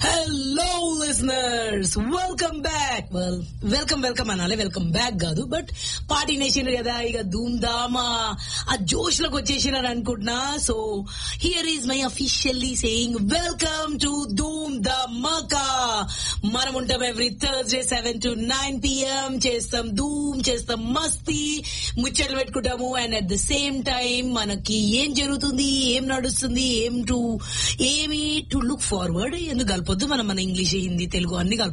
hello listeners welcome back well welcome welcome అనాలి welcome back కాదు but party nation కదా ఇక ధూమ్ ధామా ఆ జోష్ లోకి వచ్చేసినారు అనుకుంటున్నా so here is my officially saying welcome to Dhoom Dhamaka మనం ఉంటాం every Thursday seven to nine PM చేస్తాం ధూమ్ చేస్తాం మస్తీ ముచ్చట్లు పెట్టుకుంటాము and at the same time మనకి ఏం జరుగుతుంది ఏం నడుస్తుంది ఏం టు ఏమి టు లుక్ ఫార్వర్డ్ ఎందుకు కలపొద్దు మనం మన ఇంగ్లీష్ హిందీ తెలుగు అన్ని కలుపు